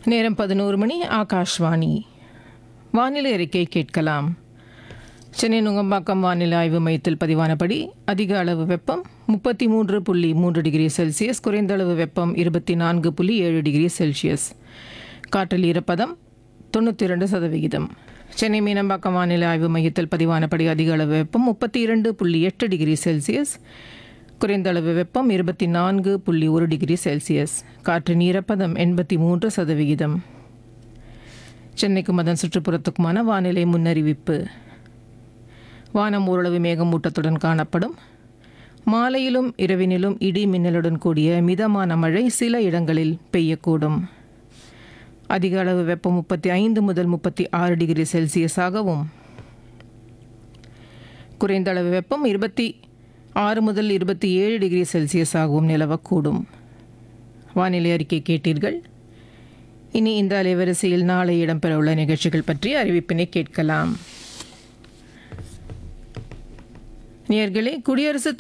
நேரம் பதினோரு மணி ஆகாஷ்வாணி வானிலை அறிக்கை கேட்கலாம் சென்னை நுங்கம்பாக்கம் வானிலை ஆய்வு மையத்தில் பதிவானபடி அதிக அளவு வெப்பம் முப்பத்தி மூன்று புள்ளி மூன்று டிகிரி செல்சியஸ் குறைந்த அளவு வெப்பம் இருபத்தி நான்கு புள்ளி ஏழு டிகிரி செல்சியஸ் காற்றில் ஈரப்பதம் தொண்ணூற்றி இரண்டு சதவிகிதம் சென்னை மீனம்பாக்கம் வானிலை ஆய்வு மையத்தில் பதிவானபடி அதிக அளவு வெப்பம் முப்பத்தி இரண்டு புள்ளி எட்டு டிகிரி செல்சியஸ் குறைந்த அளவு வெப்பம் இருபத்தி நான்கு புள்ளி ஒரு டிகிரி செல்சியஸ் காற்றின் ஈரப்பதம் எண்பத்தி மூன்று சதவிகிதம் சென்னைக்கும் அதன் சுற்றுப்புறத்துக்குமான வானிலை முன்னறிவிப்பு வானம் ஓரளவு மேகமூட்டத்துடன் காணப்படும் மாலையிலும் இரவினிலும் இடி மின்னலுடன் கூடிய மிதமான மழை சில இடங்களில் பெய்யக்கூடும் அதிக அளவு வெப்பம் முப்பத்தி ஐந்து முதல் முப்பத்தி ஆறு டிகிரி செல்சியஸாகவும் குறைந்த அளவு வெப்பம் இருபத்தி ஆறு முதல் இருபத்தி ஏழு டிகிரி செல்சியஸாகவும் நிலவக்கூடும் வானிலை அறிக்கை கேட்டீர்கள் இனி இந்த அலைவரிசையில் நாளை இடம்பெறவுள்ள நிகழ்ச்சிகள் பற்றி அறிவிப்பினை கேட்கலாம் நேயர்களே குடியரசுத்